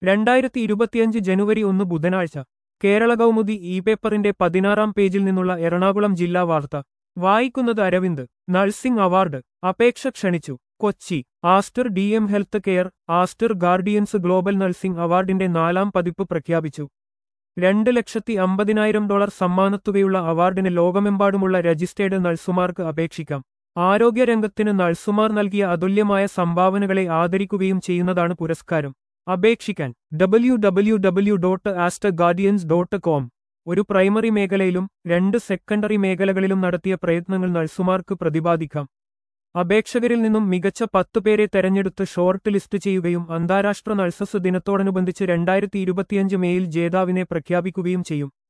രണ്ടായിരത്തി ഇരുപത്തിയഞ്ച് ജനുവരി ഒന്ന് ബുധനാഴ്ച കേരള കൗമുദി ഇ പേപ്പറിന്റെ പതിനാറാം പേജിൽ നിന്നുള്ള എറണാകുളം ജില്ലാ വാർത്ത വായിക്കുന്നത് അരവിന്ദ് നഴ്സിംഗ് അവാർഡ് അപേക്ഷ ക്ഷണിച്ചു Kochi Aster D M health care Aster guardians global nursing അവാർഡിന്റെ നാലാം പതിപ്പ് പ്രഖ്യാപിച്ചു രണ്ട് ലക്ഷത്തി അമ്പതിനായിരം ഡോളർ സമ്മാനത്തുകയുള്ള അവാർഡിന് ലോകമെമ്പാടുമുള്ള രജിസ്റ്റേർഡ് നഴ്സുമാർക്ക് അപേക്ഷിക്കാം ആരോഗ്യരംഗത്തിന് നഴ്സുമാർ നൽകിയ അതുല്യമായ സംഭാവനകളെ ആദരിക്കുകയും ചെയ്യുന്നതാണ് പുരസ്കാരം അപേക്ഷിക്കാൻ W W W dot Aster guardians dot com ഒരു പ്രൈമറി മേഖലയിലും രണ്ട് സെക്കൻഡറി മേഖലകളിലും നടത്തിയ പ്രയത്നങ്ങൾ നഴ്സുമാർക്ക് പ്രതിപാദിക്കാം അപേക്ഷകരിൽ നിന്നും മികച്ച പത്ത് പേരെ തെരഞ്ഞെടുത്ത് ഷോർട്ട് ലിസ്റ്റ് ചെയ്യുകയും അന്താരാഷ്ട്ര നഴ്സസ് ദിനത്തോടനുബന്ധിച്ച് രണ്ടായിരത്തി ഇരുപത്തിയഞ്ച് മേയിൽ ജേതാവിനെ പ്രഖ്യാപിക്കുകയും ചെയ്യും